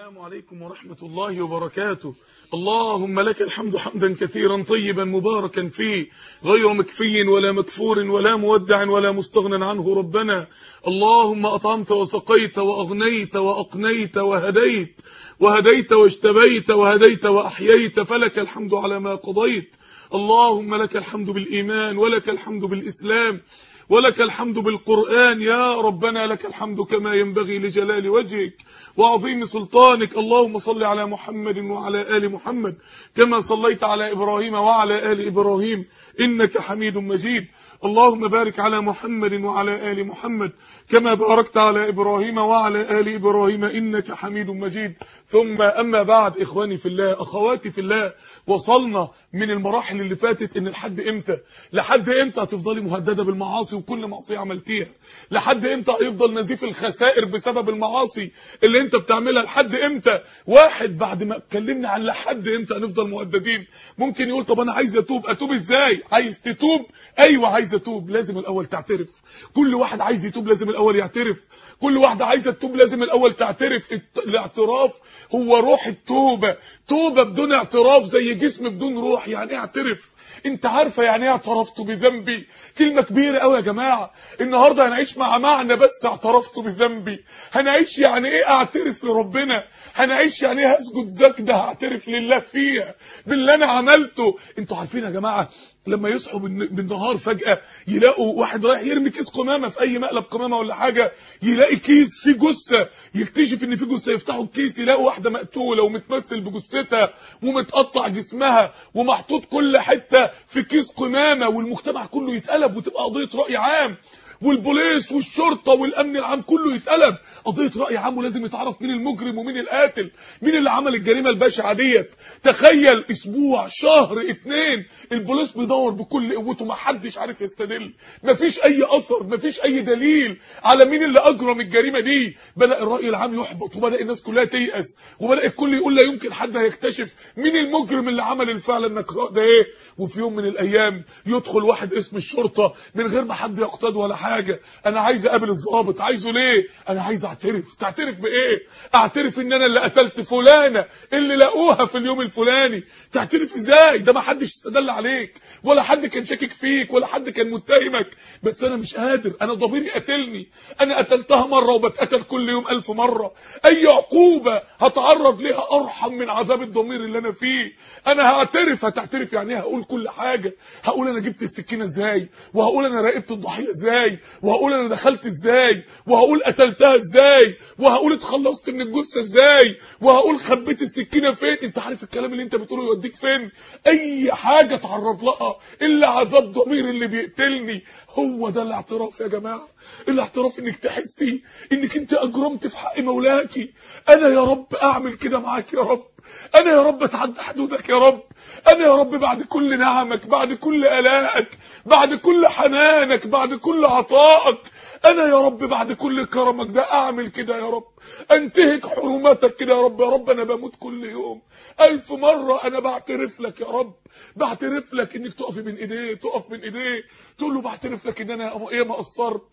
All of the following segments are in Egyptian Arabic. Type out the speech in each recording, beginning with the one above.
السلام عليكم ورحمة الله وبركاته اللهم لك الحمد حمدا كثيرا طيبا مباركا فيه غير مكفي ولا مكفور ولا مودع ولا مستغنى عنه ربنا اللهم أطعمت وسقيت وأغنيت وأقنيت وهديت وهديت واجتبيت وهديت وأحييت فلك الحمد على ما قضيت اللهم لك الحمد بالإيمان ولك الحمد بالإسلام ولك الحمد بالقرآن يا ربنا لك الحمد كما ينبغي لجلال وجهك وعظيم سلطانك اللهم صل على محمد وعلى آل محمد كما صليت على إبراهيم وعلى آل إبراهيم إنك حميد مجيد اللهم بارك على محمد وعلى آل محمد كما باركت على إبراهيم وعلى آل إبراهيم إنك حميد مجيد ثم أما بعد إخواني في الله أخواتي في الله وصلنا من المراحل اللي فاتت إن لحد إمتى لحد إمتى هتفضلي مهددة بالمعاصي وكل معصية عملتيها لحد إمتى هيفضل نزيف الخسائر بسبب المعاصي اللي أنت بتعملها لحد إمتى واحد بعد ما اتكلمنا عن لحد إمتى هنفضل مهددين ممكن يقول طب أنا عايز أتوب أتوب إزاي عايز تتوب أيوة عايز أتوب لازم الأول تعترف كل واحد عايز يتوب لازم الأول يعترف كل واحدة عايزة تتوب لازم الأول تعترف الاعتراف هو روح التوبة توبة بدون اعتراف زي جسم بدون روح يعني ايه اعترف انت عارفه يعني ايه اعترفت بذنبي كلمه كبيره قوي يا جماعه النهارده هنعيش مع معنى بس اعترفت بذنبي هنعيش يعني ايه اعترف لربنا هنعيش يعني ايه هسجد سجده هعترف لله فيها باللي انا عملته انتوا عارفين يا جماعه لما يصحوا بالنهار فجأة يلاقوا واحد رايح يرمي كيس قمامة في أي مقلب قمامة ولا حاجة يلاقي كيس فيه جثة يكتشف إن فيه جثة يفتحوا الكيس يلاقوا واحدة مقتولة ومتمثل بجثتها ومتقطع جسمها ومحطوط كل حتة في كيس قمامة والمجتمع كله يتقلب وتبقى قضية رأي عام والبوليس والشرطة والأمن العام كله يتقلب قضية رأي عام ولازم يتعرف مين المجرم ومين القاتل مين اللي عمل الجريمة البشعة ديت تخيل اسبوع شهر اتنين البوليس بيدور بكل قوته ما حدش عارف يستدل مفيش اي اثر مفيش اي دليل على مين اللي اجرم الجريمة دي بدأ الرأي العام يحبط وبدأ الناس كلها تيأس وبدأ الكل يقول لا يمكن حد هيكتشف مين المجرم اللي عمل الفعل النكراء ده ايه وفي يوم من الايام يدخل واحد اسم الشرطة من غير ما حد يقتاد ولا حاجة انا عايز اقابل الضابط عايزه ليه انا عايز اعترف تعترف بايه اعترف ان انا اللي قتلت فلانة اللي لقوها في اليوم الفلاني تعترف ازاي ده ما حدش استدل عليك ولا حد كان شاكك فيك ولا حد كان متهمك بس انا مش قادر انا ضميري قتلني انا قتلتها مرة وبتقتل كل يوم الف مرة اي عقوبة هتعرض ليها ارحم من عذاب الضمير اللي انا فيه انا هعترف هتعترف يعني ايه هقول كل حاجة هقول انا جبت السكينة ازاي وهقول انا راقبت الضحية ازاي وهقول انا دخلت ازاي وهقول قتلتها ازاي وهقول اتخلصت من الجثه ازاي وهقول خبيت السكينه فين انت عارف الكلام اللي انت بتقوله يوديك فين اي حاجه اتعرض لها الا عذاب ضمير اللي بيقتلني هو ده الاعتراف يا جماعه الاعتراف انك تحسي انك انت اجرمت في حق مولاكي انا يا رب اعمل كده معاك يا رب انا يا رب اتعدى حدودك يا رب انا يا رب بعد كل نعمك بعد كل الائك بعد كل حنانك بعد كل عطائك انا يا رب بعد كل كرمك ده اعمل كده يا رب انتهك حرماتك كده يا رب يا رب انا بموت كل يوم الف مرة انا بعترف لك يا رب بعترف لك انك تقف من ايديه تقف من ايديه تقول له بعترف لك ان انا ايه ما قصرت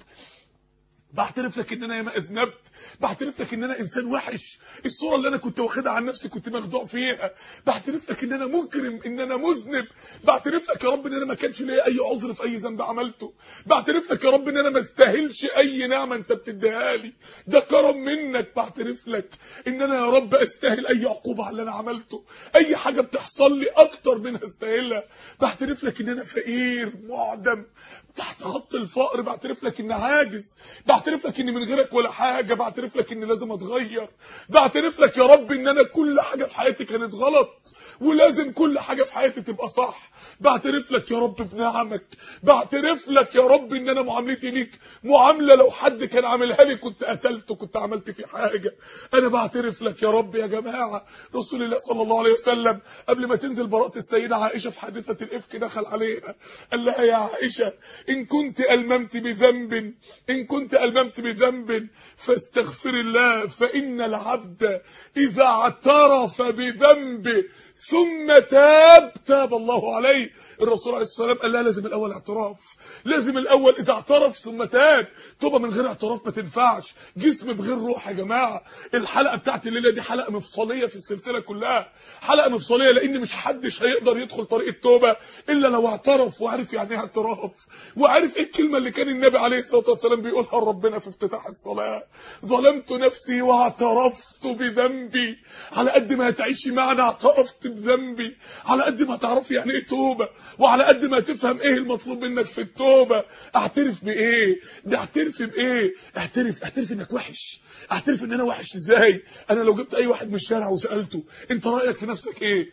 بعترف لك ان انا ياما اذنبت بعترف لك ان انا انسان وحش الصوره اللي انا كنت واخدها عن نفسي كنت مخدوع فيها بعترف لك ان انا مجرم ان انا مذنب بعترف لك يا رب ان انا ما كانش ليا اي عذر في اي ذنب عملته بعترف لك يا رب ان انا ما استاهلش اي نعمه انت بتديها لي ده كرم منك بعترف لك ان انا يا رب استاهل اي عقوبه على اللي انا عملته اي حاجه بتحصل لي اكتر منها استاهلها بعترف لك ان انا فقير معدم تحت خط الفقر بعترف لك ان عاجز بعترف لك ان من غيرك ولا حاجه بعترف لك ان لازم اتغير بعترف لك يا رب ان انا كل حاجه في حياتي كانت غلط ولازم كل حاجه في حياتي تبقى صح بعترف لك يا رب بنعمك بعترف لك يا رب ان انا معاملتي ليك معامله لو حد كان عاملها لي كنت قتلته كنت عملت فيه حاجه انا بعترف لك يا رب يا جماعه رسول الله صلى الله عليه وسلم قبل ما تنزل براءه السيده عائشه في حادثه الافك دخل عليها قال لها يا عائشه ان كنت الممت بذنب ان كنت الممت هممت بذنب فاستغفر الله فإن العبد إذا اعترف بذنبه ثم تاب تاب الله عليه الرسول عليه الصلاه والسلام قال لا لازم الاول اعتراف لازم الاول اذا اعترف ثم تاب توبه من غير اعتراف ما تنفعش جسم بغير روح يا جماعه الحلقه بتاعت الليله دي حلقه مفصليه في السلسله كلها حلقه مفصليه لان مش حدش هيقدر يدخل طريق التوبه الا لو اعترف وعرف يعني ايه اعتراف وعرف ايه الكلمه اللي كان النبي عليه الصلاه والسلام بيقولها لربنا في افتتاح الصلاه ظلمت نفسي واعترفت بذنبي على قد ما هتعيشي معنا اعترفت بذنبي على قد ما تعرفي يعني ايه توبه وعلى قد ما تفهم ايه المطلوب منك في التوبه اعترف بايه ده اعترف بايه اعترف اعترف انك وحش اعترف ان انا وحش ازاي انا لو جبت اي واحد من الشارع وسالته انت رايك في نفسك ايه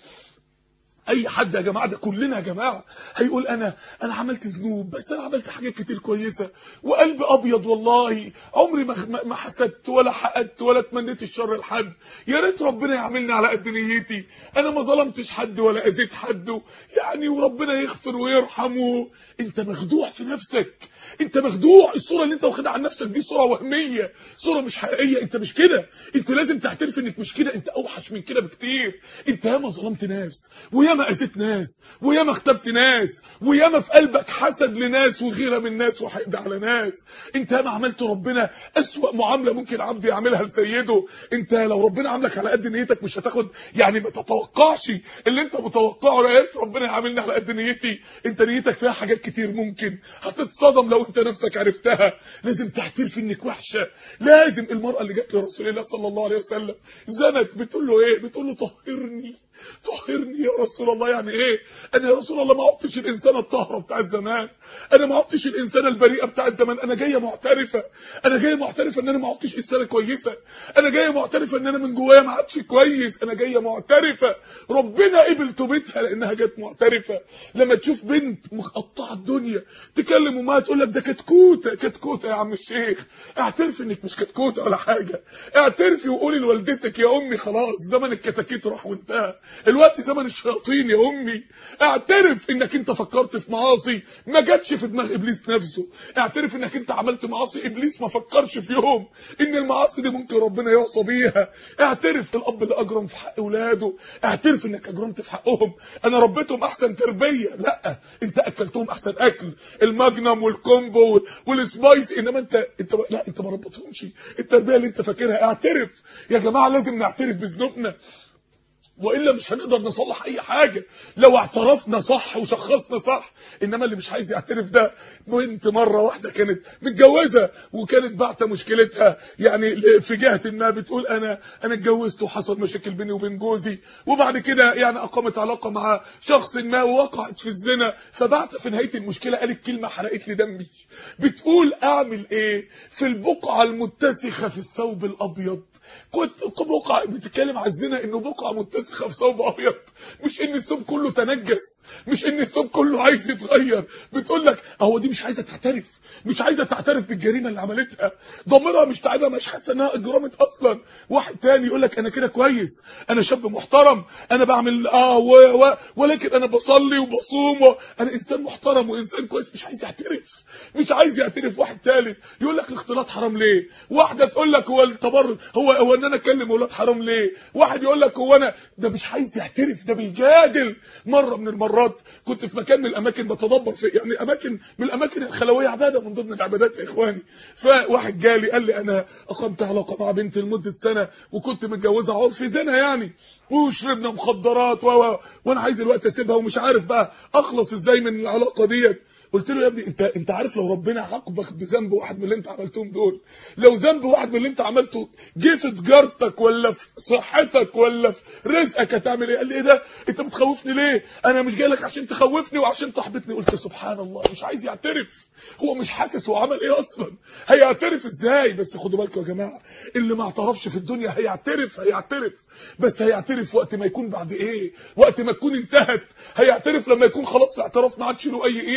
اي حد يا جماعه ده كلنا يا جماعه هيقول انا انا عملت ذنوب بس انا عملت حاجات كتير كويسه وقلبي ابيض والله عمري ما ما حسدت ولا حقدت ولا تمنيت الشر لحد يا ريت ربنا يعاملني على قد نيتي انا ما ظلمتش حد ولا اذيت حد يعني وربنا يغفر ويرحمه انت مخدوع في نفسك انت مخدوع الصوره اللي انت واخدها عن نفسك دي صوره وهميه صوره مش حقيقيه انت مش كده انت لازم تعترف انك مش كده انت اوحش من كده بكتير انت ياما ظلمت ناس وياما اذيت ناس وياما اختبت ناس وياما في قلبك حسد لناس وغيره من ناس وحقد على ناس انت ياما عملت ربنا اسوأ معامله ممكن عبد يعملها لسيده انت لو ربنا عاملك على قد نيتك مش هتاخد يعني ما تتوقعش اللي انت متوقعه يا ريت ربنا يعاملني على قد نيتي انت نيتك فيها حاجات كتير ممكن هتتصدم لو انت نفسك عرفتها لازم تعترف انك وحشه لازم المراه اللي جت لرسول الله صلى الله عليه وسلم زنت بتقول له ايه بتقول له طهرني طهرني يا رسول الله يعني ايه انا يا رسول الله ما عدتش الانسانه الطاهره بتاعت زمان انا ما عدتش الانسانه البريئه بتاعت زمان انا جايه معترفه انا جايه معترفه ان انا ما عدتش انسانه كويسه انا جايه معترفه ان انا من جوايا ما عادش كويس انا جايه معترفه ربنا قبل توبتها لانها جت معترفه لما تشوف بنت مقطعه الدنيا تكلم امها تقول لك ده كتكوته كتكوته يا عم الشيخ اعترفي انك مش كتكوته ولا حاجه اعترفي وقولي لوالدتك يا امي خلاص زمن الكتاكيت راح وانتهى الوقت زمن الشياطين يا امي اعترف انك انت فكرت في معاصي ما جاتش في دماغ ابليس نفسه اعترف انك انت عملت معاصي ابليس ما فكرش في يوم ان المعاصي دي ممكن ربنا يعصى بيها اعترف الاب اللي اجرم في حق اولاده اعترف انك اجرمت في حقهم انا ربيتهم احسن تربيه لا انت اكلتهم احسن اكل الماجنم والكومبو والسبايس انما انت انت لا انت ما ربيتهمش التربيه اللي انت فاكرها اعترف يا جماعه لازم نعترف بذنوبنا والا مش هنقدر نصلح اي حاجه لو اعترفنا صح وشخصنا صح انما اللي مش عايز يعترف ده بنت مره واحده كانت متجوزه وكانت بعت مشكلتها يعني في جهه ما بتقول انا انا اتجوزت وحصل مشاكل بيني وبين جوزي وبعد كده يعني اقامت علاقه مع شخص ما ووقعت في الزنا فبعت في نهايه المشكله قالت كلمه حرقت لي دمي بتقول اعمل ايه في البقعه المتسخه في الثوب الابيض كنت بقعة بتتكلم على الزنا انه بقعة متسخة في ثوب ابيض مش ان الثوب كله تنجس مش ان الثوب كله عايز يتغير بتقول لك اهو دي مش عايزه تعترف مش عايزه تعترف بالجريمه اللي عملتها ضميرها مش تعبها مش حاسه انها اجرمت اصلا واحد تاني يقول لك انا كده كويس انا شاب محترم انا بعمل اه و و ولكن انا بصلي وبصوم و... انا انسان محترم وانسان كويس مش عايز يعترف مش عايز يعترف واحد ثالث يقول لك الاختلاط حرام ليه واحده تقول لك هو التبرج هو هو ان انا اكلم اولاد حرام ليه واحد يقول لك هو انا ده مش عايز يعترف ده بيجادل مره من المرات كنت في مكان من الاماكن بتدبر في يعني اماكن من الاماكن الخلويه عباده من ضمن العبادات يا اخواني فواحد جالي قال لي انا اقمت علاقه مع بنت لمده سنه وكنت متجوزها عرفي زنا يعني وشربنا مخدرات و و وانا عايز الوقت اسيبها ومش عارف بقى اخلص ازاي من العلاقه ديت قلت له يا ابني انت انت عارف لو ربنا عاقبك بذنب واحد من اللي انت عملتهم دول لو ذنب واحد من اللي انت عملته جه في تجارتك ولا في صحتك ولا في رزقك هتعمل ايه قال لي ايه ده انت بتخوفني ليه انا مش جاي لك عشان تخوفني وعشان تحبطني قلت سبحان الله مش عايز يعترف هو مش حاسس هو عمل ايه اصلا هيعترف ازاي بس خدوا بالكم يا جماعه اللي ما اعترفش في الدنيا هيعترف هيعترف بس هيعترف وقت ما يكون بعد ايه وقت ما تكون انتهت هيعترف لما يكون خلاص الاعتراف ما عادش له اي قيمه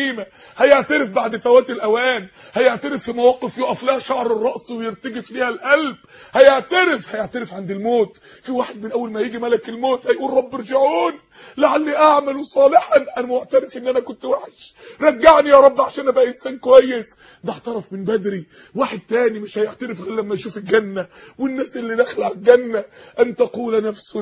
هيعترف بعد فوات الاوان هيعترف في مواقف يقف لها شعر الراس ويرتجف ليها القلب هيعترف هيعترف عند الموت في واحد من اول ما يجي ملك الموت هيقول رب ارجعون لعلي اعمل صالحا انا معترف ان انا كنت وحش رجعني يا رب عشان ابقى انسان كويس ده اعترف من بدري واحد تاني مش هيعترف غير لما يشوف الجنه والناس اللي داخله على الجنه ان تقول نفس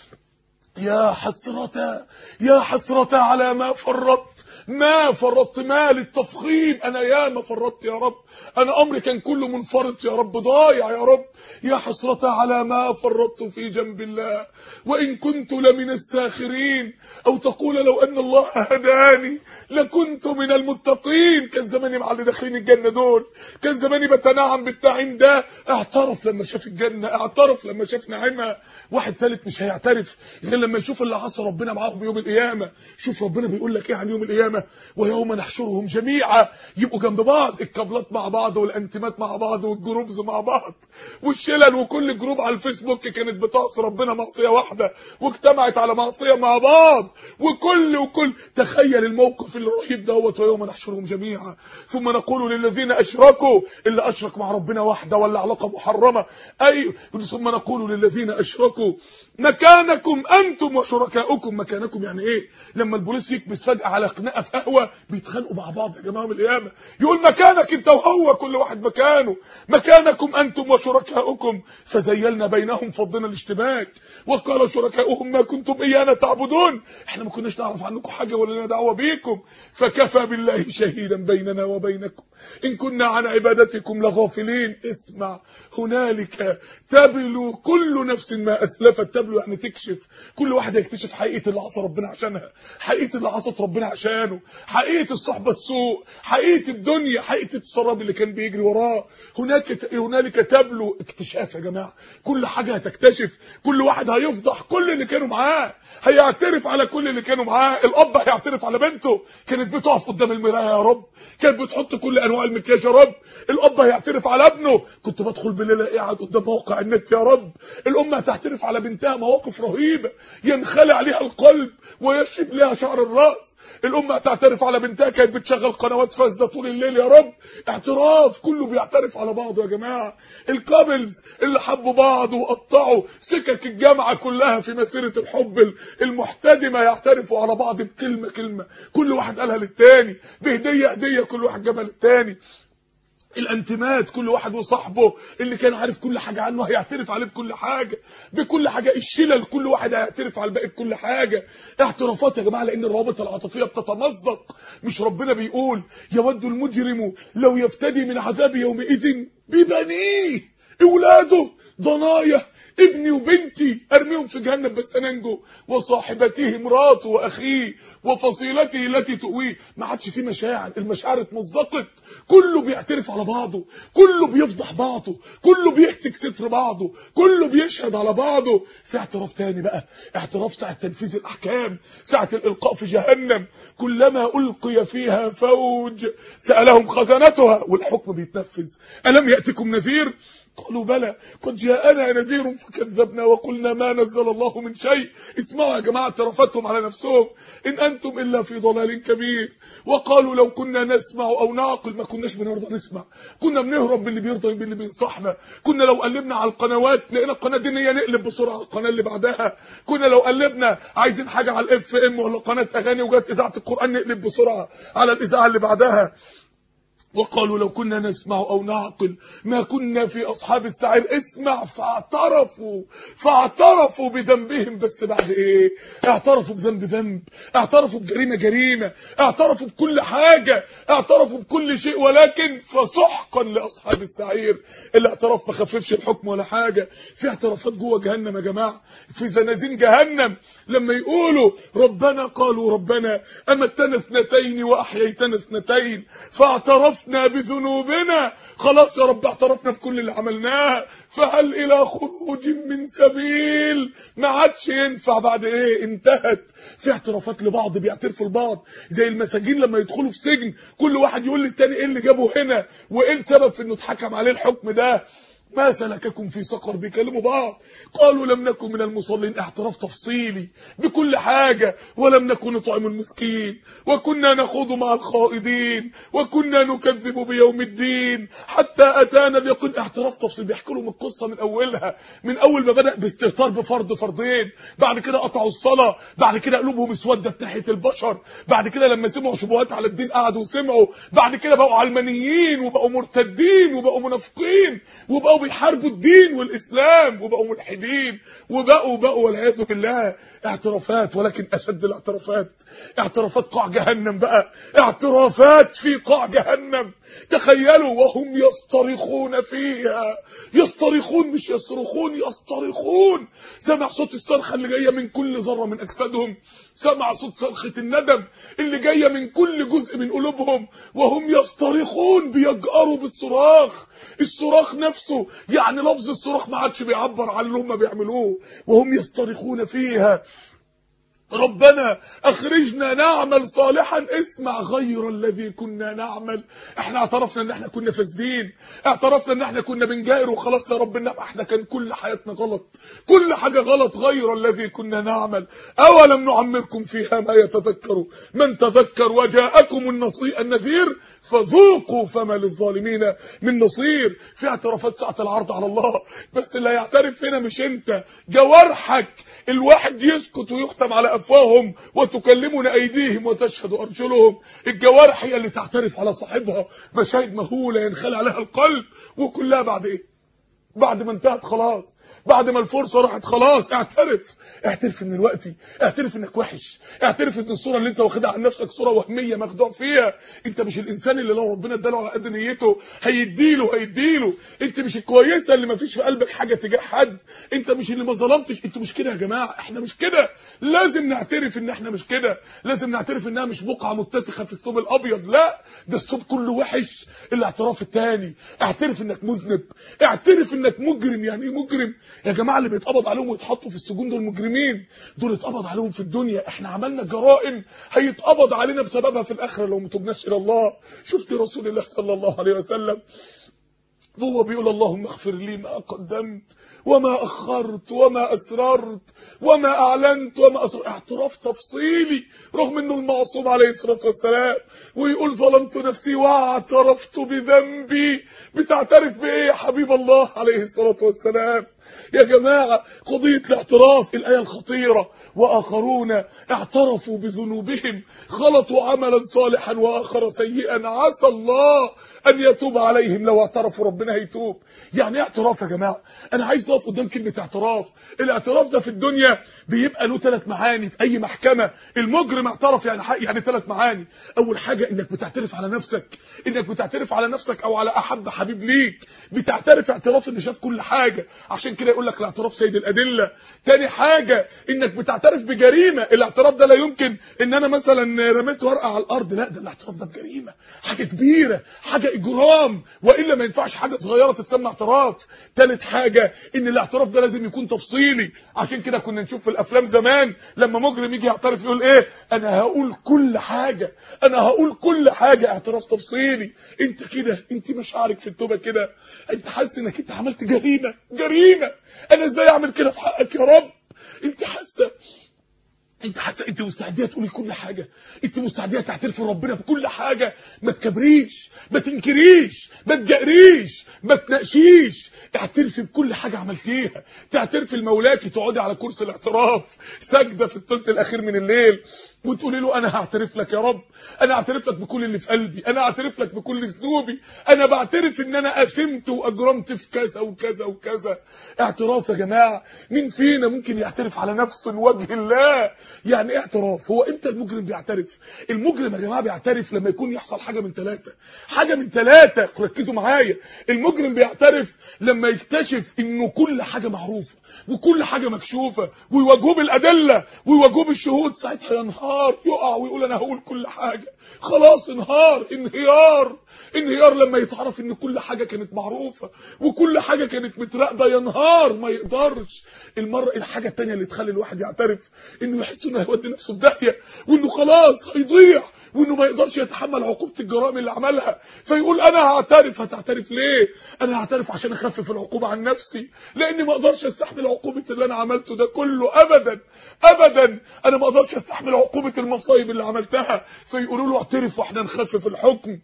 يا حسرة يا حسرة على ما فرطت ما فرطت ما للتفخيم انا يا ما فرطت يا رب انا امري كان كله منفرط يا رب ضايع يا رب يا حسرة على ما فرطت في جنب الله وان كنت لمن الساخرين او تقول لو ان الله هداني لكنت من المتقين كان زماني مع اللي داخلين الجنة دول كان زماني بتنعم بالتعيم ده اعترف لما شاف الجنة اعترف لما شاف نعيمها واحد ثالث مش هيعترف غير لما يشوف اللي عصى ربنا معاهم يوم القيامة شوف ربنا بيقول لك ايه عن يوم القيامة ويوم نحشرهم جميعا يبقوا جنب بعض الكابلات مع بعض والانتمات مع بعض والجروبز مع بعض والشلل وكل جروب على الفيسبوك كانت بتعصي ربنا معصية واحدة واجتمعت على معصية مع بعض وكل وكل تخيل الموقف الرهيب دوت ويوم نحشرهم جميعا ثم نقول للذين اشركوا اللي اشرك مع ربنا واحدة ولا علاقة محرمة اي ثم نقول للذين اشركوا مكانكم انتم وشركاؤكم مكانكم يعني ايه لما البوليس يكبس فجأة على خناقه في قهوه بيتخانقوا مع بعض يا جماعه من القيامه يقول مكانك انت وهو كل واحد مكانه مكانكم انتم وشركاؤكم فزيلنا بينهم فضنا الاشتباك وقال شركاؤهم ما كنتم ايانا تعبدون احنا ما كناش نعرف عنكم حاجه ولا لنا دعوه بيكم فكفى بالله شهيدا بيننا وبينكم ان كنا عن عبادتكم لغافلين اسمع هنالك تبلو كل نفس ما اسلفت تبلو يعني تكشف كل واحد يكتشف حقيقه اللي عصى ربنا عشانها حقيقه اللي عصت ربنا عشانه حقيقه الصحبه السوء حقيقه الدنيا حقيقه السراب اللي كان بيجري وراه هناك هنالك تبلو اكتشاف يا جماعه كل حاجه هتكتشف كل واحد هيفضح كل اللي كانوا معاه هيعترف على كل اللي كانوا معاه الاب هيعترف على بنته كانت بتقف قدام المرايه يا رب كانت بتحط كل انواع المكياج يا رب الاب هيعترف على ابنه كنت بدخل بالليل قاعد قدام موقع النت يا رب الام هتعترف على بنتها مواقف رهيبه ينخلع عليها القلب ويشب لها شعر الراس الام هتعترف على بنتها كانت بتشغل قنوات فاسده طول الليل يا رب اعتراف كله بيعترف على بعضه يا جماعه الكابلز اللي حبوا بعض وقطعوا سكك الجامعه كلها في مسيره الحب المحتدمه يعترفوا على بعض بكلمه كلمه كل واحد قالها للتاني بهديه هديه كل واحد جابها للتاني الانتمات كل واحد وصاحبه اللي كان عارف كل حاجة عنه هيعترف عليه بكل حاجة بكل حاجة الشلل كل واحد هيعترف على الباقي بكل حاجة اعترافات يا جماعة لان الروابط العاطفية بتتمزق مش ربنا بيقول يود المجرم لو يفتدي من عذاب يومئذ ببنيه اولاده ضنايا ابني وبنتي ارميهم في جهنم بس ننجو وصاحبته مراته واخيه وفصيلته التي تؤويه ما عادش في مشاعر المشاعر اتمزقت كله بيعترف على بعضه كله بيفضح بعضه كله بيهتك ستر بعضه كله بيشهد على بعضه في اعتراف تاني بقى اعتراف ساعة تنفيذ الاحكام ساعة الالقاء في جهنم كلما القي فيها فوج سألهم خزنتها والحكم بيتنفذ ألم يأتكم نذير قالوا بلى قد جاءنا نذير فكذبنا وقلنا ما نزل الله من شيء اسمعوا يا جماعة اعترافتهم على نفسهم إن أنتم إلا في ضلال كبير وقالوا لو كنا نسمع أو نعقل ما كناش بنرضى نسمع كنا بنهرب باللي بيرضى باللي بينصحنا كنا لو قلبنا على القنوات لقينا القناة دينية نقلب بسرعة على القناة اللي بعدها كنا لو قلبنا عايزين حاجة على الاف ام ولا قناة أغاني وجات إذاعة القرآن نقلب بسرعة على الإذاعة اللي بعدها وقالوا لو كنا نسمع او نعقل ما كنا في اصحاب السعير اسمع فاعترفوا فاعترفوا بذنبهم بس بعد ايه اعترفوا بذنب ذنب اعترفوا بجريمه جريمه اعترفوا بكل حاجه اعترفوا بكل شيء ولكن فسحقا لاصحاب السعير الاعتراف ما خففش الحكم ولا حاجه في اعترافات جوه جهنم يا جماعه في زنازين جهنم لما يقولوا ربنا قالوا ربنا امتنا اثنتين واحييتنا اثنتين فاعترف اعترفنا بذنوبنا خلاص يا رب اعترفنا بكل اللي عملناه فهل الى خروج من سبيل ما عادش ينفع بعد ايه انتهت في اعترافات لبعض بيعترفوا لبعض زي المساجين لما يدخلوا في سجن كل واحد يقول للتاني ايه اللي جابه هنا وايه السبب في انه اتحكم عليه الحكم ده ما سلككم في سقر بيكلموا بعض قالوا لم نكن من المصلين اعتراف تفصيلي بكل حاجة ولم نكن نطعم المسكين وكنا نخوض مع الخائضين وكنا نكذب بيوم الدين حتى أتانا اليقين اعتراف تفصيلي بيحكوا لهم القصة من أولها من أول ما بدأ باستهتار بفرض فرضين بعد كده قطعوا الصلاة بعد كده قلوبهم اسودت ناحية البشر بعد كده لما سمعوا شبهات على الدين قعدوا وسمعوا بعد كده بقوا علمانيين وبقوا مرتدين وبقوا منافقين وبقوا بيحاربوا الدين والإسلام وبقوا ملحدين وبقوا بقوا والعياذ بالله اعترافات ولكن أشد الاعترافات اعترافات قاع جهنم بقى اعترافات في قاع جهنم تخيلوا وهم يصطرخون فيها يصطرخون مش يصرخون يصطرخون سمع صوت الصرخة اللي جاية من كل ذرة من أجسادهم سمع صوت صرخة الندم اللي جاية من كل جزء من قلوبهم وهم يصطرخون بيجأروا بالصراخ الصراخ نفسه يعني لفظ الصراخ ما عادش بيعبر عن اللي هم بيعملوه وهم يصطرخون فيها ربنا اخرجنا نعمل صالحا اسمع غير الذي كنا نعمل احنا اعترفنا ان احنا كنا فاسدين اعترفنا ان احنا كنا بنجائر وخلاص يا رب انما احنا كان كل حياتنا غلط كل حاجة غلط غير الذي كنا نعمل اولم نعمركم فيها ما يتذكر من تذكر وجاءكم النصي النذير فذوقوا فما للظالمين من نصير في اعترافات ساعة العرض على الله بس اللي هيعترف هنا مش انت جوارحك الواحد يسكت ويختم على افواههم وتكلمنا ايديهم وتشهد ارجلهم الجوارح هي اللي تعترف على صاحبها مشاهد مهوله ينخلع عليها القلب وكلها بعد ايه بعد ما انتهت خلاص بعد ما الفرصة راحت خلاص اعترف اعترف من الوقت اعترف انك وحش اعترف ان الصورة اللي انت واخدها عن نفسك صورة وهمية مخدوع فيها انت مش الانسان اللي لو ربنا اداله على قد نيته هيديله هيديله انت مش الكويسة اللي ما فيش في قلبك حاجة تجاه حد انت مش اللي ما ظلمتش انت مش كده يا جماعة احنا مش كده لازم نعترف ان احنا مش كده لازم نعترف انها مش بقعة متسخة في الثوب الابيض لا ده الثوب كله وحش الاعتراف التاني اعترف انك مذنب اعترف انك مجرم يعني ايه مجرم يا جماعه اللي بيتقبض عليهم ويتحطوا في السجون دول مجرمين دول اتقبض عليهم في الدنيا احنا عملنا جرائم هيتقبض علينا بسببها في الاخره لو ما تبناش الى الله شفت رسول الله صلى الله عليه وسلم هو بيقول اللهم اغفر لي ما قدمت وما اخرت وما اسررت وما اعلنت وما اسررت اعتراف تفصيلي رغم انه المعصوم عليه الصلاه والسلام ويقول ظلمت نفسي واعترفت بذنبي بتعترف بايه يا حبيب الله عليه الصلاه والسلام يا جماعة قضية الاعتراف الآية الخطيرة وآخرون اعترفوا بذنوبهم خلطوا عملا صالحا وآخر سيئا عسى الله أن يتوب عليهم لو اعترفوا ربنا هيتوب يعني ايه اعتراف يا جماعة أنا عايز نقف قدام كلمة اعتراف الاعتراف ده في الدنيا بيبقى له ثلاث معاني في أي محكمة المجرم اعترف يعني حق يعني ثلاث معاني أول حاجة إنك بتعترف على نفسك إنك بتعترف على نفسك أو على أحب حبيب ليك بتعترف اعتراف إن شاف كل حاجة عشان كده يقول لك الاعتراف سيد الأدلة تاني حاجة إنك بتعترف بجريمة الاعتراف ده لا يمكن إن أنا مثلا رميت ورقة على الأرض لا ده الاعتراف ده بجريمة حاجة كبيرة حاجة إجرام وإلا ما ينفعش حاجة صغيرة تتسمى اعتراف تالت حاجة إن الاعتراف ده لازم يكون تفصيلي عشان كده كنا نشوف في الأفلام زمان لما مجرم يجي يعترف يقول إيه أنا هقول كل حاجة أنا هقول كل حاجة اعتراف تفصيلي أنت كده أنت مشاعرك في التوبة كده أنت حاسس إنك أنت عملت جريمة جريمة انا ازاي اعمل كده في حقك يا رب انت حاسه انت حاسه انت مستعديه تقولي كل حاجه انت مستعديه تعترفي ربنا بكل حاجه ما تكبريش ما تنكريش ما تجأريش ما تناقشيش اعترفي بكل حاجه عملتيها تعترفي لمولاكي تقعدي على كرسي الاعتراف ساجده في الثلث الاخير من الليل وتقولي له انا هعترف لك يا رب انا اعترف لك بكل اللي في قلبي انا اعترف لك بكل ذنوبي انا بعترف ان انا اثمت واجرمت في كذا وكذا وكذا اعتراف يا جماعه مين فينا ممكن يعترف على نفسه لوجه الله يعني ايه اعتراف هو امتى المجرم بيعترف المجرم يا جماعه بيعترف لما يكون يحصل حاجه من ثلاثه حاجه من ثلاثه ركزوا معايا المجرم بيعترف لما يكتشف انه كل حاجه معروفه وكل حاجه مكشوفه ويواجهوه بالادله ويواجهوه بالشهود ساعتها ينهار يقع ويقول انا هقول كل حاجه خلاص انهار انهيار انهيار لما يتعرف ان كل حاجه كانت معروفه وكل حاجه كانت متراقبه ينهار ما يقدرش المره الحاجه الثانيه اللي تخلي الواحد يعترف انه يحس انه هيودي نفسه في داهيه وانه خلاص هيضيع وانه ما يقدرش يتحمل عقوبه الجرائم اللي عملها فيقول انا هعترف هتعترف ليه انا هعترف عشان اخفف العقوبه عن نفسي لاني ما اقدرش استحمل عقوبه اللي انا عملته ده كله ابدا ابدا انا ما اقدرش استحمل عقوبه المصايب اللي عملتها فيقولوا له اعترف واحنا نخفف الحكم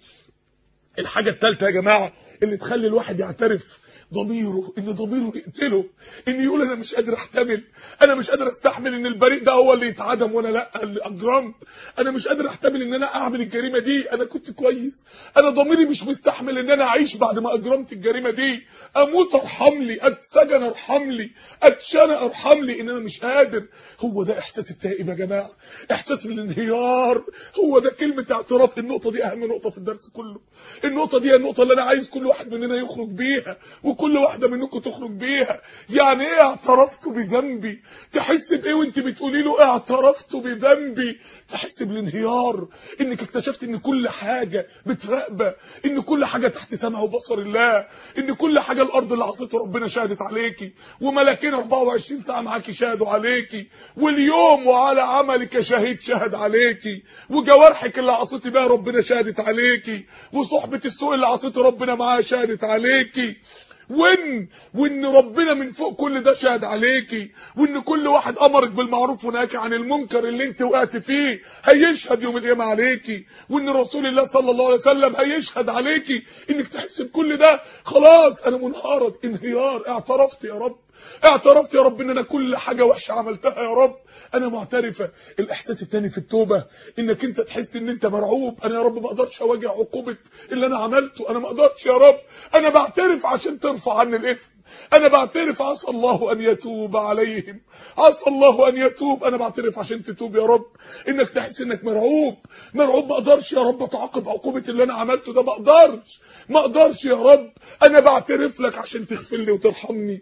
الحاجة الثالثة يا جماعة اللي تخلي الواحد يعترف ضميره ان ضميره يقتله ان يقول انا مش قادر احتمل انا مش قادر استحمل ان البريء ده هو اللي يتعدم وانا لا اللي اجرمت انا مش قادر احتمل ان انا اعمل الجريمه دي انا كنت كويس انا ضميري مش مستحمل ان انا اعيش بعد ما اجرمت الجريمه دي اموت ارحم لي اتسجن ارحم لي اتشنق ارحم لي ان انا مش قادر هو ده احساس التائب يا جماعه احساس بالانهيار هو ده كلمه اعتراف النقطه دي اهم نقطه في الدرس كله النقطه دي هي النقطه اللي انا عايز كل واحد مننا يخرج بيها وكل واحده منكم تخرج بيها يعني ايه اعترفت بذنبي تحس بايه وانت بتقولي له اعترفت بذنبي تحس بالانهيار انك اكتشفت ان كل حاجه متراقبه ان كل حاجه تحت سمع وبصر الله ان كل حاجه الارض اللي عصيته ربنا شهدت عليكي وملاكين 24 ساعه معاكي شهدوا عليكي واليوم وعلى عملك شهيد شهد عليكي وجوارحك اللي عصيتي بيها ربنا شهدت عليكي وصحبه السوء اللي عصيته ربنا معاها شهدت عليكي وان وان ربنا من فوق كل ده شهد عليكي وان كل واحد امرك بالمعروف ونهاك عن المنكر اللي انت وقعت فيه هيشهد يوم القيامه عليكي وان رسول الله صلى الله عليه وسلم هيشهد عليكي انك تحس بكل ده خلاص انا منهارة انهيار اعترفت يا رب اعترفت يا رب ان انا كل حاجة وحشة عملتها يا رب انا معترفة الاحساس التاني في التوبة انك انت تحس ان انت مرعوب انا يا رب ما اقدرش اواجه عقوبة اللي انا عملته انا ما اقدرش يا رب انا بعترف عشان ترفع عني الاثم انا بعترف عسى الله ان يتوب عليهم عسى الله ان يتوب انا بعترف عشان تتوب يا رب انك تحس انك مرعوب مرعوب ما اقدرش يا رب اتعاقب عقوبه اللي انا عملته ده ما اقدرش ما اقدرش يا رب انا بعترف لك عشان تغفر لي وترحمني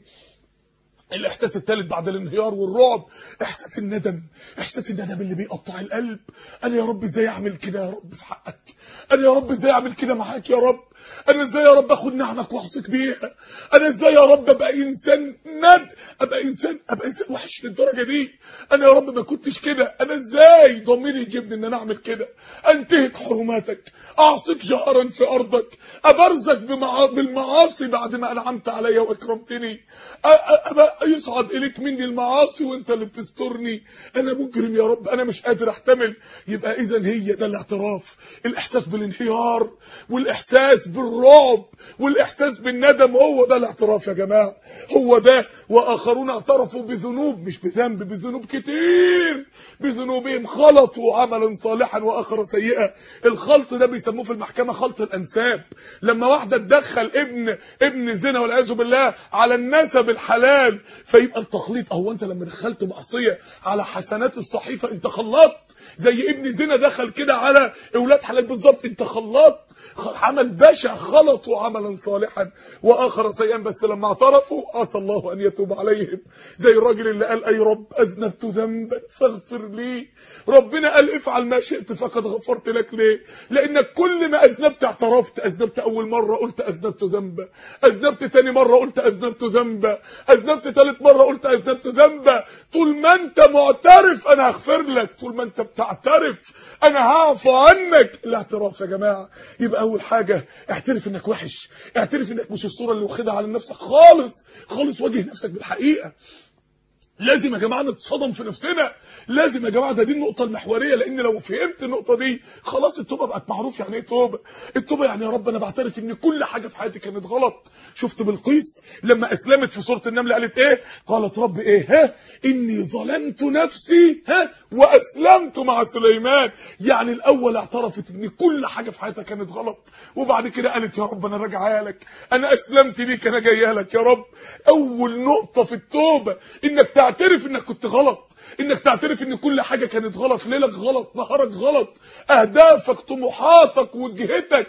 الاحساس الثالث بعد الانهيار والرعب احساس الندم احساس الندم اللي بيقطع القلب انا يا رب ازاي اعمل كده يا رب في حقك انا يا رب ازاي اعمل كده معاك يا رب انا ازاي يا رب اخد نعمك واعصيك بيها انا ازاي يا رب ابقى انسان ند ابقى انسان ابقى انسان وحش للدرجه دي انا يا رب ما كنتش كده انا ازاي ضميري يجيبني ان انا اعمل كده انتهك حرماتك اعصيك جهرا في ارضك ابرزك بمعا... بالمعاصي بعد ما انعمت عليا واكرمتني أ... أ... يصعد اليك مني المعاصي وانت اللي بتسترني انا مجرم يا رب انا مش قادر احتمل يبقى اذا هي ده الاعتراف الاحساس بالانهيار والاحساس بالرعب والاحساس بالندم هو ده الاعتراف يا جماعه هو ده واخرون اعترفوا بذنوب مش بذنب بذنوب كتير بذنوبهم خلطوا عملا صالحا واخر سيئا الخلط ده بيسموه في المحكمه خلط الانساب لما واحده تدخل ابن ابن زنا والعياذ بالله على النسب الحلال فيبقى التخليط هو انت لما دخلت معصيه على حسنات الصحيفه انت خلطت زي ابن زنا دخل كده على اولاد حلال بالظبط انت خلطت عمل بشع خلطوا عملا صالحا واخر سيئا بس لما اعترفوا عسى الله ان يتوب عليهم زي الراجل اللي قال اي رب اذنبت ذنبا فاغفر لي ربنا قال افعل ما شئت فقد غفرت لك ليه لانك كل ما اذنبت اعترفت اذنبت اول مره قلت اذنبت ذنبا اذنبت تاني مره قلت اذنبت ذنبا اذنبت ثالث مره قلت اذنبت ذنبا طول ما انت معترف انا هغفر لك طول ما انت بتعترف انا هعفو عنك الاعتراف يا جماعه يبقى اول حاجه اعترف انك وحش اعترف انك مش الصوره اللي واخدها على نفسك خالص خالص واجه نفسك بالحقيقه لازم يا جماعه نتصدم في نفسنا لازم يا جماعه ده دي النقطه المحوريه لان لو فهمت النقطه دي خلاص التوبه بقت معروف يعني ايه توبه التوبه يعني يا رب انا بعترف ان كل حاجه في حياتي كانت غلط شفت بلقيس لما اسلمت في سوره النمل قالت ايه قالت رب ايه ها اني ظلمت نفسي ها واسلمت مع سليمان يعني الاول اعترفت ان كل حاجه في حياتها كانت غلط وبعد كده قالت يا رب انا راجعه لك انا اسلمت بيك انا جايه لك يا رب اول نقطه في التوبه انك تعترف انك كنت غلط انك تعترف ان كل حاجه كانت غلط ليلك غلط نهارك غلط اهدافك طموحاتك وجهتك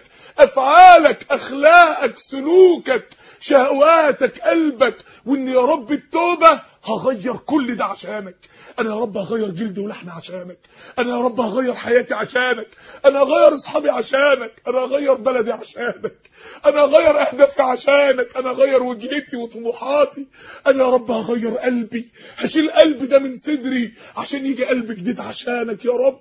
افعالك اخلاقك سلوكك شهواتك قلبك وان يا رب التوبه هغير كل ده عشانك انا يا رب هغير جلدي ولحمي عشانك انا يا رب هغير حياتي عشانك انا هغير اصحابي عشانك انا هغير بلدي عشانك انا هغير اهدافي عشانك انا هغير وجهتي وطموحاتي انا يا رب هغير قلبي هشيل قلبي ده من صدري عشان يجي قلب جديد عشانك يا رب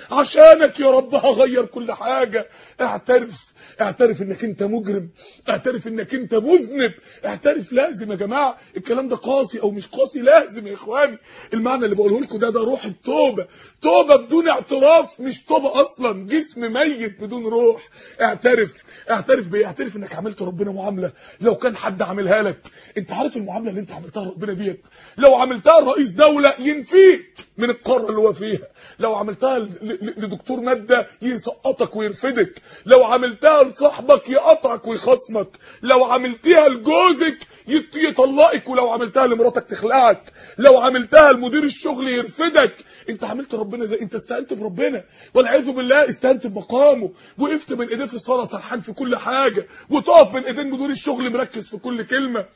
عشانك يا رب هغير كل حاجة اعترف اعترف انك انت مجرم اعترف انك انت مذنب اعترف لازم يا جماعة الكلام ده قاسي او مش قاسي لازم يا اخواني المعنى اللي بقوله لكم ده ده روح التوبة توبة بدون اعتراف مش توبة اصلا جسم ميت بدون روح اعترف اعترف بايه اعترف انك عملت ربنا معاملة لو كان حد عاملها لك انت عارف المعاملة اللي انت عملتها ربنا ديت لو عملتها لرئيس دولة ينفيك من القارة اللي هو فيها لو عملتها لدكتور مادة يسقطك ويرفدك لو عملتها لصاحبك يقطعك ويخصمك لو عملتها لجوزك يطلقك ولو عملتها لمراتك تخلعك لو عملتها لمدير الشغل يرفدك انت عملت ربنا زي انت استهنت بربنا والعياذ بالله استهنت بمقامه وقفت من ايديه في الصلاه سرحان في كل حاجه وتقف من ايدين مدير الشغل مركز في كل كلمه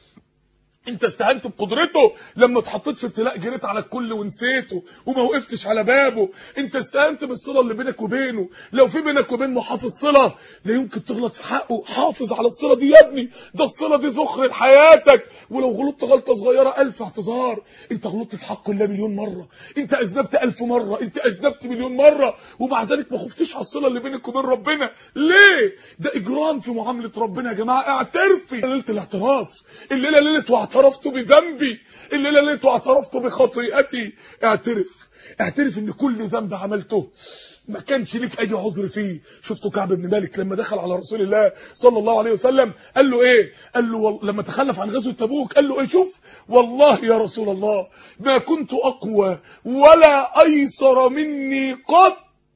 انت استهنت بقدرته لما اتحطيت في ابتلاء جريت على الكل ونسيته وما وقفتش على بابه انت استهنت بالصله اللي بينك وبينه لو في بينك وبينه حافظ صله لا يمكن تغلط في حقه حافظ على الصله دي يا ابني ده الصله دي ذخر لحياتك ولو غلطت غلطه صغيره ألف اعتذار انت غلطت في حقه الله مليون مره انت اذنبت ألف مره انت اذنبت مليون مره ومع ذلك ما خفتش على الصله اللي بينك وبين ربنا ليه ده اجرام في معامله ربنا يا جماعه اعترفي ليله الاعتراف الليله ليله واعترفت بذنبي الليله ليله واعترفت بخطيئتي اعترف اعترف ان كل ذنب عملته ما كانش ليك اي عذر فيه شفتوا كعب بن مالك لما دخل على رسول الله صلى الله عليه وسلم قال له ايه قال له وال... لما تخلف عن غزوه تبوك قال له ايه شوف والله يا رسول الله ما كنت اقوى ولا ايسر مني قط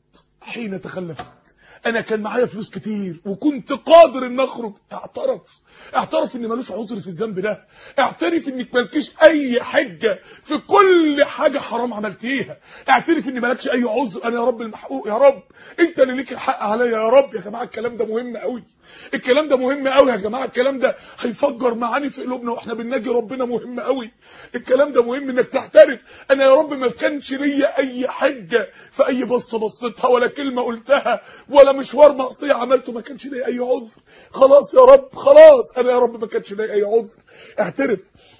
حين تخلفت انا كان معايا فلوس كتير وكنت قادر ان اخرج اعترف اعترف ان ملوش عذر في الذنب ده اعترف انك مالكيش اي حجه في كل حاجه حرام عملتيها اعترف ان مالكش اي عذر انا يا رب المحقوق يا رب انت اللي ليك الحق عليا يا رب يا جماعه الكلام ده مهم قوي الكلام ده مهم قوي يا جماعه الكلام ده هيفجر معاني في قلوبنا واحنا بنناجي ربنا مهم قوي الكلام ده مهم انك تعترف انا يا رب ما كانش ليا اي حجه في اي بصه بصيتها ولا كلمه قلتها ولا مشوار معصيه عملته ما كانش ليا اي عذر خلاص يا رب خلاص انا يا رب ما كانش ليا اي عذر اعترف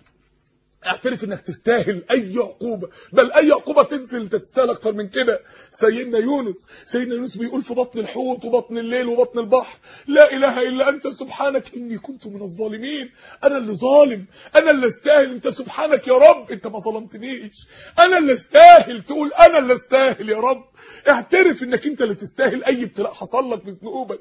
اعترف انك تستاهل اي عقوبه بل اي عقوبه تنزل انت تستاهل اكتر من كده سيدنا يونس سيدنا يونس بيقول في بطن الحوت وبطن الليل وبطن البحر لا اله الا انت سبحانك اني كنت من الظالمين انا اللي ظالم انا اللي استاهل انت سبحانك يا رب انت ما ظلمتنيش انا اللي استاهل تقول انا اللي استاهل يا رب اعترف انك انت اللي تستاهل اي ابتلاء حصل لك بذنوبك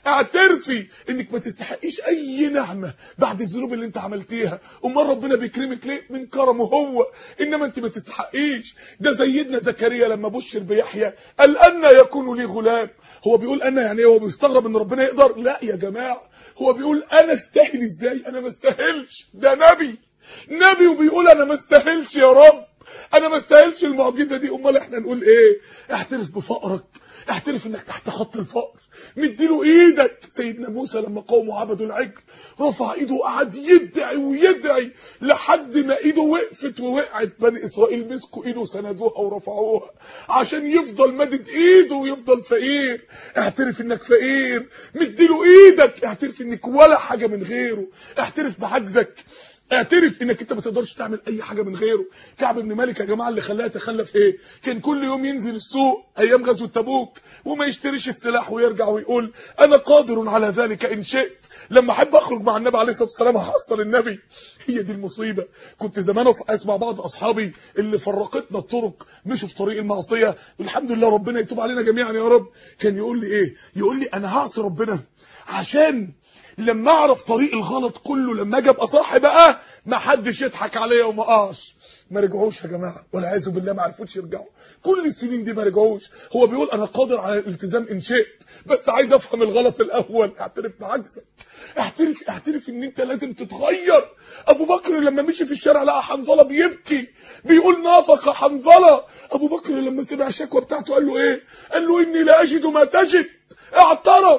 اعترفي انك ما تستحقيش اي نعمه بعد الذنوب اللي انت عملتيها امال ربنا بيكرمك ليه من كرمه هو انما انت ما تستحقيش ده سيدنا زكريا لما بشر بيحيى قال ان يكون لي غلام هو بيقول انا يعني هو بيستغرب ان ربنا يقدر لا يا جماعه هو بيقول انا استاهل ازاي انا ما استاهلش ده نبي نبي وبيقول انا ما استاهلش يا رب انا ما استاهلش المعجزه دي امال احنا نقول ايه اعترف بفقرك اعترف انك تحت خط الفقر مديله ايدك سيدنا موسى لما قوموا عبدوا العجل رفع ايده وقعد يدعي ويدعي لحد ما ايده وقفت ووقعت بني اسرائيل مسكوا ايده وسندوها ورفعوها عشان يفضل مدد ايده ويفضل فقير اعترف انك فقير مديله ايدك اعترف انك ولا حاجه من غيره اعترف بعجزك اعترف انك انت ما تقدرش تعمل اي حاجه من غيره كعب بن مالك يا جماعه اللي خلاه يتخلف ايه كان كل يوم ينزل السوق ايام غزوه تبوك وما يشتريش السلاح ويرجع ويقول انا قادر على ذلك ان شئت لما احب اخرج مع النبي عليه الصلاه والسلام هحصل النبي هي دي المصيبه كنت زمان اسمع بعض اصحابي اللي فرقتنا الطرق مشوا في طريق المعصيه والحمد لله ربنا يتوب علينا جميعا يا رب كان يقول لي ايه يقول لي انا هعصي ربنا عشان لما اعرف طريق الغلط كله لما اجي ابقى صح بقى ما حدش يضحك عليا وما اقعش ما رجعوش يا جماعه والعياذ بالله ما عرفوش يرجعوا كل السنين دي ما رجعوش هو بيقول انا قادر على الالتزام ان شئت بس عايز افهم الغلط الاول اعترف بعجزك اعترف اعترف ان انت لازم تتغير ابو بكر لما مشي في الشارع لقى حنظله بيبكي بيقول نافق حنظله ابو بكر لما سمع الشكوى بتاعته قال له ايه قال له اني لا اجد ما تجد اعترف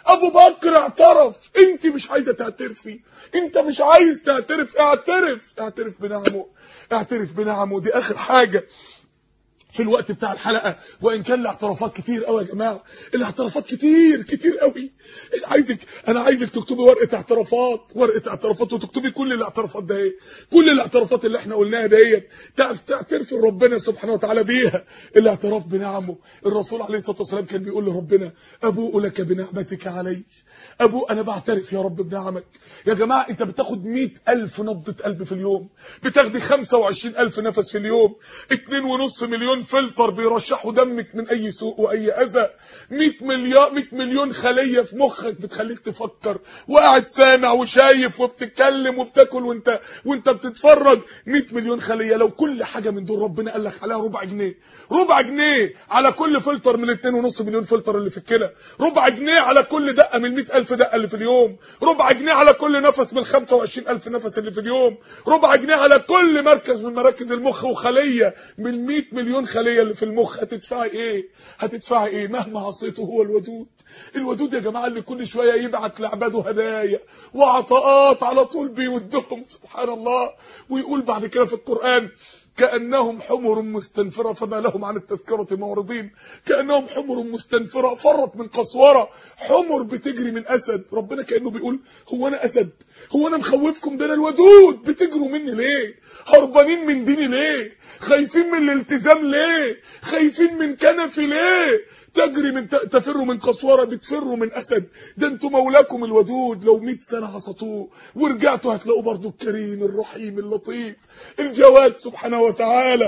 ابو بكر اعترف انت مش عايزه تعترفي انت مش عايز تعترف اعترف اعترف بنعمه اعترف بنعمه دي اخر حاجه في الوقت بتاع الحلقه وان كان الاعترافات كتير قوي يا جماعه الاعترافات كتير كتير قوي انا عايزك انا عايزك تكتبي ورقه اعترافات ورقه اعترافات وتكتبي كل الاعترافات ده ايه كل الاعترافات اللي احنا قلناها ديت تعترفي ربنا سبحانه وتعالى بيها الاعتراف بنعمه الرسول عليه الصلاه والسلام كان بيقول لربنا ابوء لك بنعمتك علي ابوء انا بعترف يا رب بنعمك يا جماعه انت بتاخد 100000 نبضه قلب في اليوم بتاخدي 25000 نفس في اليوم 2.5 مليون فلتر بيرشحوا دمك من اي سوء واي اذى 100 مليار 100 مليون خليه في مخك بتخليك تفكر وقاعد سامع وشايف وبتتكلم وبتاكل وانت وانت بتتفرج 100 مليون خليه لو كل حاجه من دول ربنا قال لك عليها ربع جنيه ربع جنيه على كل فلتر من ال 2.5 مليون فلتر اللي في الكلى ربع جنيه على كل دقه من 100000 دقه اللي في اليوم ربع جنيه على كل نفس من 25000 نفس اللي في اليوم ربع جنيه على كل مركز من مراكز المخ وخليه من 100 مليون خليه اللي في المخ هتدفعي ايه هتدفعي ايه مهما عصيته هو الودود الودود يا جماعه اللي كل شويه يبعت لعباده هدايا وعطاءات على طول بيودهم سبحان الله ويقول بعد كده في القران كأنهم حمر مستنفرة فما لهم عن التذكرة معرضين كأنهم حمر مستنفرة فرت من قسورة حمر بتجري من أسد ربنا كأنه بيقول هو أنا أسد هو أنا مخوفكم ده أنا الودود بتجروا مني ليه هربانين من ديني ليه خايفين من الالتزام ليه خايفين من كنفي ليه تجري من تفروا من قسوره بتفروا من اسد ده انتوا مولاكم الودود لو 100 سنه عصتوه ورجعتوا هتلاقوا برضو الكريم الرحيم اللطيف الجواد سبحانه وتعالى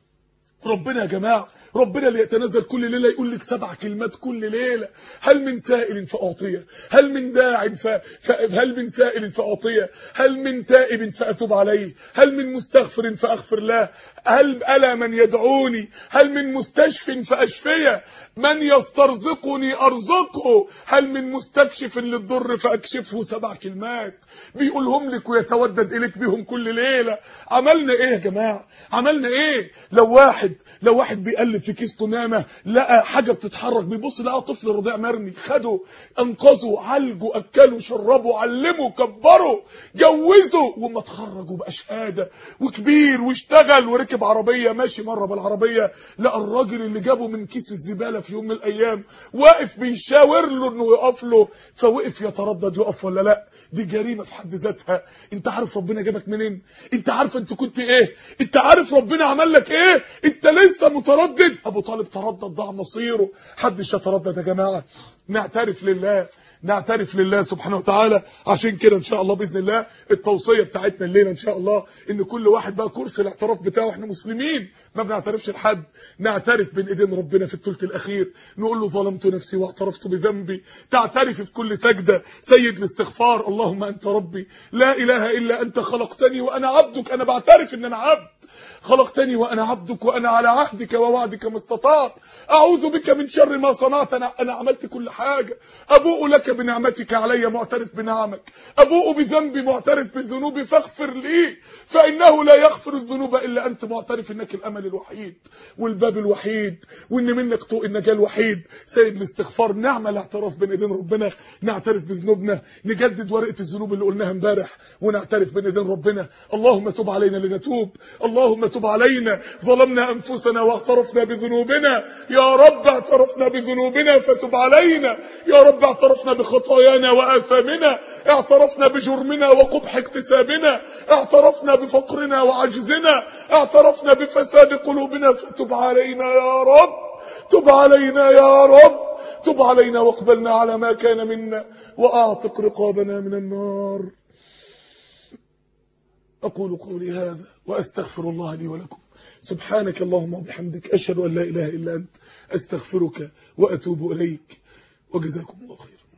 ربنا يا جماعه ربنا اللي يتنزل كل ليله يقول لك سبع كلمات كل ليله هل من سائل فاعطيه هل من داع ف... ف... هل من سائل فاعطيه هل من تائب فاتوب عليه هل من مستغفر فاغفر له هل الا من يدعوني هل من مستشف فاشفيه من يسترزقني ارزقه هل من مستكشف للضر فاكشفه سبع كلمات بيقولهم لك ويتودد اليك بيهم كل ليله عملنا ايه يا جماعه عملنا ايه لو واحد لو واحد بيقلب في كيس قمامه لقى حاجه بتتحرك بيبص لقى طفل رضيع مرمي خده انقذه عالجه اكله شربه علمه كبره جوزه وما اتخرج وبقى شهاده وكبير واشتغل وركب عربيه ماشي مره بالعربيه لقى الراجل اللي جابه من كيس الزباله في يوم من الايام واقف بيشاور له انه يقف له فوقف يتردد يقف ولا لا دي جريمه في حد ذاتها انت عارف ربنا جابك منين انت عارف انت كنت ايه انت عارف ربنا عمل لك ايه انت لسه متردد ابو طالب تردد ضاع مصيره حدش يتردد يا جماعه نعترف لله نعترف لله سبحانه وتعالى عشان كده ان شاء الله باذن الله التوصيه بتاعتنا الليله ان شاء الله ان كل واحد بقى كرسي الاعتراف بتاعه احنا مسلمين ما بنعترفش لحد نعترف بين ايدين ربنا في الثلث الاخير نقول له ظلمت نفسي واعترفت بذنبي تعترف في كل سجده سيد الاستغفار اللهم انت ربي لا اله الا انت خلقتني وانا عبدك انا بعترف ان انا عبد خلقتني وانا عبدك وانا على عهدك ووعدك ما استطعت اعوذ بك من شر ما صنعت انا انا عملت كل حاجه ابوء لك بنعمتك علي معترف بنعمك ابوء بذنبي معترف بذنوبي فاغفر لي فانه لا يغفر الذنوب الا انت معترف انك الامل الوحيد والباب الوحيد وان منك طوق النجاه الوحيد سيد الاستغفار نعمه الاعتراف بين ايدين ربنا نعترف بذنوبنا نجدد ورقه الذنوب اللي قلناها امبارح ونعترف بين ايدين ربنا اللهم تب علينا لنتوب اللهم تب علينا ظلمنا انفسنا واعترفنا بذنوبنا يا رب اعترفنا بذنوبنا فتب علينا يا رب اعترفنا بخطايانا واثامنا اعترفنا بجرمنا وقبح اكتسابنا اعترفنا بفقرنا وعجزنا اعترفنا بفساد قلوبنا فتب علينا يا رب تب علينا يا رب تب علينا واقبلنا على ما كان منا واعتق رقابنا من النار أقول قولي هذا وأستغفر الله لي ولكم سبحانك اللهم وبحمدك أشهد أن لا إله إلا أنت أستغفرك وأتوب إليك وجزاكم الله خيرا